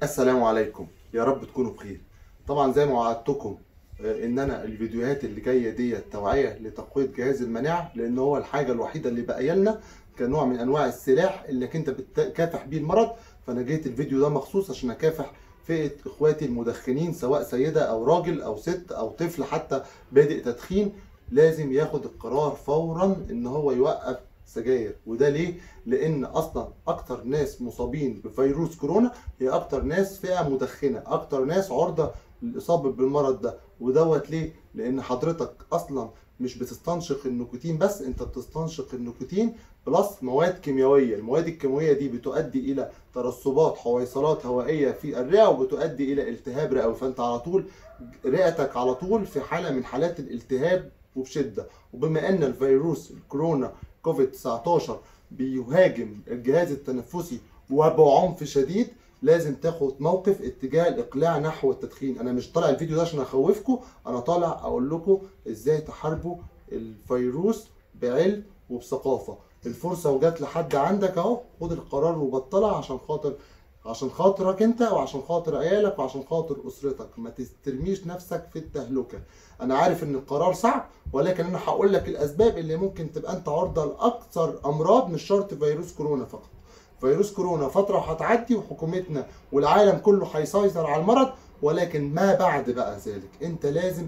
السلام عليكم يا رب تكونوا بخير طبعا زي ما وعدتكم آه، ان انا الفيديوهات اللي جايه ديت توعيه لتقويه جهاز المناعه لان هو الحاجه الوحيده اللي باقيه لنا كنوع من انواع السلاح اللي انت بتكافح بيه المرض فانا جيت الفيديو ده مخصوص عشان اكافح فئه اخواتي المدخنين سواء سيده او راجل او ست او طفل حتى بادئ تدخين لازم ياخد القرار فورا ان هو يوقف سجاير وده ليه؟ لان اصلا اكتر ناس مصابين بفيروس كورونا هي اكتر ناس فئه مدخنه اكتر ناس عرضه للاصابه بالمرض ده ودوت ليه؟ لان حضرتك اصلا مش بتستنشق النيكوتين بس انت بتستنشق النيكوتين بلس مواد كيميائيه، المواد الكيميائيه دي بتؤدي الى ترسبات حويصلات هوائيه في الرئه وبتؤدي الى التهاب رئوي فانت على طول رئتك على طول في حاله من حالات الالتهاب وبشده وبما ان الفيروس الكورونا كوفيد 19 بيهاجم الجهاز التنفسي وبعنف شديد لازم تاخد موقف اتجاه الاقلاع نحو التدخين انا مش طالع الفيديو ده عشان اخوفكم انا طالع اقول لكم ازاي تحاربوا الفيروس بعلم وبثقافه الفرصه وجات لحد عندك اهو خد القرار وبطلها عشان خاطر عشان خاطرك انت وعشان خاطر عيالك وعشان خاطر اسرتك ما تسترميش نفسك في التهلكه انا عارف ان القرار صعب ولكن انا هقول لك الاسباب اللي ممكن تبقى انت عرضه لاكثر امراض مش شرط فيروس كورونا فقط فيروس كورونا فتره وهتعدي وحكومتنا والعالم كله هيسيطر على المرض ولكن ما بعد بقى ذلك انت لازم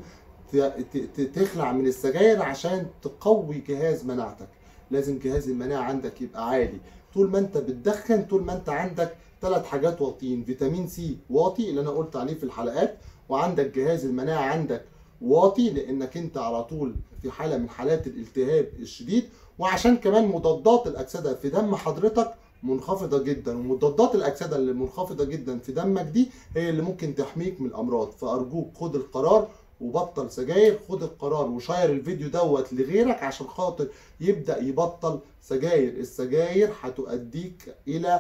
تخلع من السجاير عشان تقوي جهاز مناعتك لازم جهاز المناعه عندك يبقى عالي طول ما انت بتدخن طول ما انت عندك ثلاث حاجات واطيين فيتامين سي واطي اللي انا قلت عليه في الحلقات وعندك جهاز المناعه عندك واطي لانك انت على طول في حاله من حالات الالتهاب الشديد وعشان كمان مضادات الاكسده في دم حضرتك منخفضه جدا ومضادات الاكسده اللي منخفضه جدا في دمك دي هي اللي ممكن تحميك من الامراض فارجوك خد القرار وبطل سجاير خد القرار وشير الفيديو دوت لغيرك عشان خاطر يبدا يبطل سجاير السجاير هتؤديك الى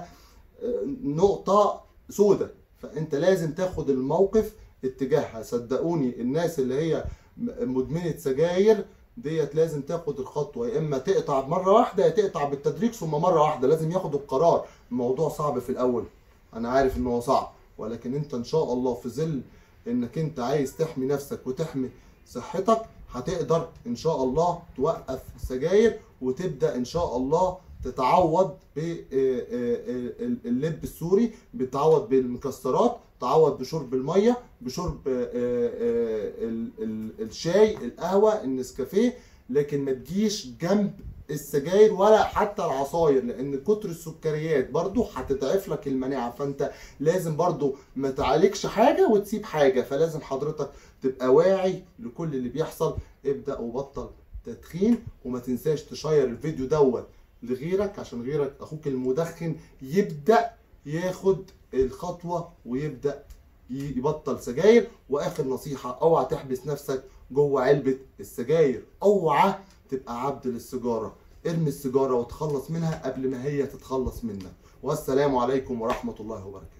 نقطه سودة فانت لازم تاخد الموقف اتجاهها صدقوني الناس اللي هي مدمنه سجاير ديت لازم تاخد الخطوه يا اما تقطع مره واحده يا تقطع بالتدريج ثم مره واحده لازم ياخد القرار الموضوع صعب في الاول انا عارف ان هو صعب ولكن انت ان شاء الله في ظل انك انت عايز تحمي نفسك وتحمي صحتك هتقدر ان شاء الله توقف السجاير وتبدا ان شاء الله تتعوض باللب السوري بتعوض بالمكسرات تعوض بشرب الميه بشرب الشاي القهوه النسكافيه لكن ما تجيش جنب السجاير ولا حتى العصاير لان كتر السكريات برضو هتضعف لك المناعه فانت لازم برضو ما تعالجش حاجه وتسيب حاجه فلازم حضرتك تبقى واعي لكل اللي بيحصل ابدا وبطل تدخين وما تنساش تشير الفيديو دوت لغيرك عشان غيرك اخوك المدخن يبدا ياخد الخطوه ويبدا يبطل سجاير واخر نصيحه اوعى تحبس نفسك جوه علبه السجاير اوعى تبقى عبد للسيجاره ارمي السيجاره وتخلص منها قبل ما هي تتخلص منك والسلام عليكم ورحمه الله وبركاته